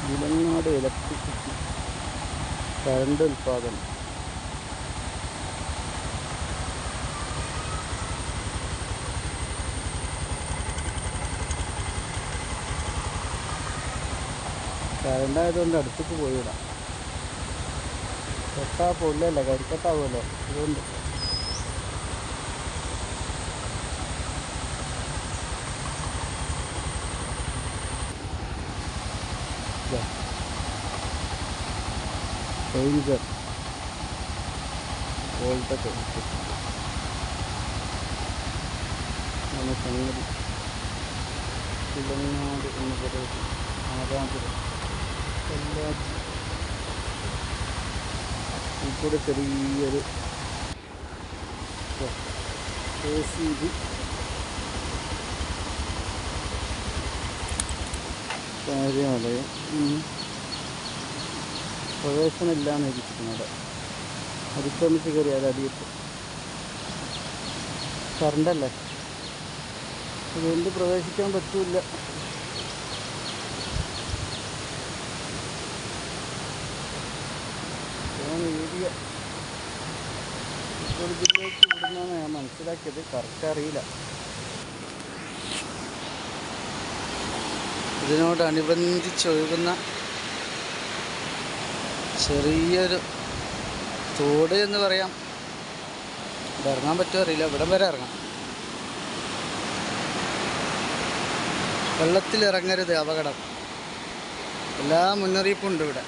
Vilangad electricity current ഉൽപാദനം current ആയതുകൊണ്ട് അടുത്തേക്ക് പോയിടാം തൊട്ടാ പൊള്ളല്ല കരിക്കട്ടാവുമല്ലോ അതുകൊണ്ട് ഡേഞ്ചർ വോൾട്ടൊക്കെ ആണ് സംഗതി ഇളങ്ങാട് എന്ന് പറയുന്നത് ആരാധന എല്ലാ ഇവിടെ ചെറിയൊരു എ സി ബി കാര്യാലയം ഉം. പ്രവേശനമില്ല എന്ന് ഇരിക്കുന്നത് അതിക്രമിച്ച് കയറിയാൽ അടിയിട്ട് കറണ്ടല്ലേ അതുകൊണ്ട് പ്രവേശിക്കാൻ പറ്റൂല ഇതാണ് ഏരിയ ഇപ്പോൾ ഇതിലേക്ക് വിടുന്നതാണ് ഞാൻ മനസ്സിലാക്കിയത് കറക്റ്റ് അറിയില്ല ഇതിനോടനുബന്ധിച്ചൊഴുകുന്ന ചെറിയൊരു തോട് എന്ന് പറയാം ഇവിടെ ഇറങ്ങാൻ പറ്റുമോ അറിയില്ല ഇവിടം വരെ ഇറങ്ങാം വെള്ളത്തിൽ ഇറങ്ങരുത് അപകടം എല്ലാ മുന്നറിയിപ്പും ഉണ്ട് ഇവിടെ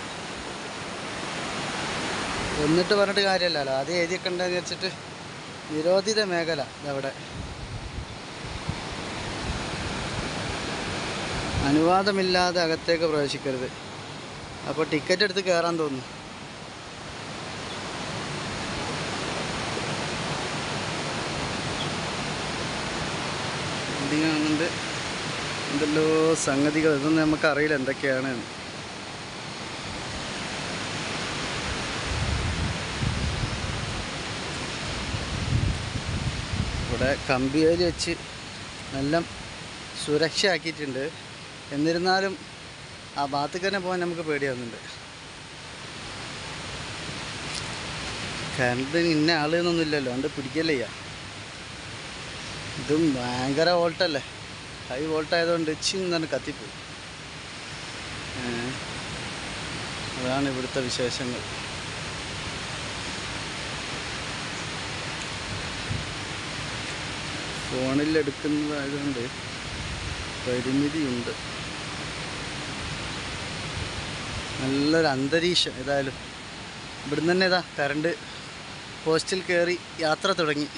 എന്നിട്ട് പറഞ്ഞിട്ട് കാര്യമല്ലല്ലോ അത് എഴുതിയൊക്കെ ഉണ്ടെന്ന് വെച്ചിട്ട് നിരോധിത മേഖല ഇതവിടെ അനുവാദമില്ലാതെ അകത്തേക്ക് പ്രവേശിക്കരുത് അപ്പോൾ ടിക്കറ്റ് എടുത്ത് കയറാൻ തോന്നുന്നു ബിൽഡിംഗ് കാണുന്നുണ്ട് എന്തെല്ലോ സംഗതികൾ ഇതൊന്നും നമുക്കറിയില്ല എന്തൊക്കെയാണ് എന്ന്. ഇവിടെ കമ്പിവേലി വെച്ച് നല്ല സുരക്ഷ ആക്കിയിട്ടുണ്ട് എന്നിരുന്നാലും ആ ഭാഗത്തേക്ക് തന്നെ പോകാൻ നമുക്ക് പേടിയാവുന്നുണ്ട് കറണ്ടിന് ഇന്ന ആള് എന്നൊന്നും ഇല്ലല്ലോ അതുകൊണ്ട് പിടിക്കല്ലേ ചെയ്യാം ഇതും ഭയങ്കര വോൾട്ടല്ലേ ഹൈ വോൾട്ട് ആയതുകൊണ്ട് ചിന്നാണ് കത്തിപ്പോയി ഏ, അതാണ് ഇവിടുത്തെ വിശേഷങ്ങൾ ഫോണിൽ എടുക്കുന്നതായതുകൊണ്ട് പരിമിതിയുണ്ട് നല്ലൊരു അന്തരീക്ഷം ഏതായാലും ഇവിടുന്ന് തന്നെ ഇതാ കറണ്ട് പോസ്റ്റിൽ കയറി യാത്ര തുടങ്ങി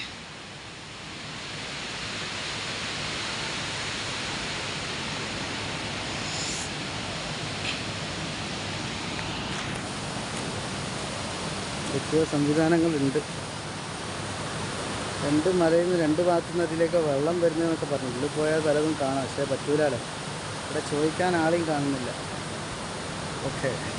പ്രത്യേക സംവിധാനങ്ങളുണ്ട് രണ്ട് മലയിൽ നിന്ന് രണ്ട് ഭാഗത്തു നിന്ന് അതിലേക്ക് വെള്ളം വരുന്നതെന്നൊക്കെ പറഞ്ഞു ഉള്ളിൽ പോയാൽ പലതും കാണാം പക്ഷേ പറ്റൂലല്ലോ ഇവിടെ ചോദിക്കാൻ ആളെയും കാണുന്നില്ല ഓക്കെ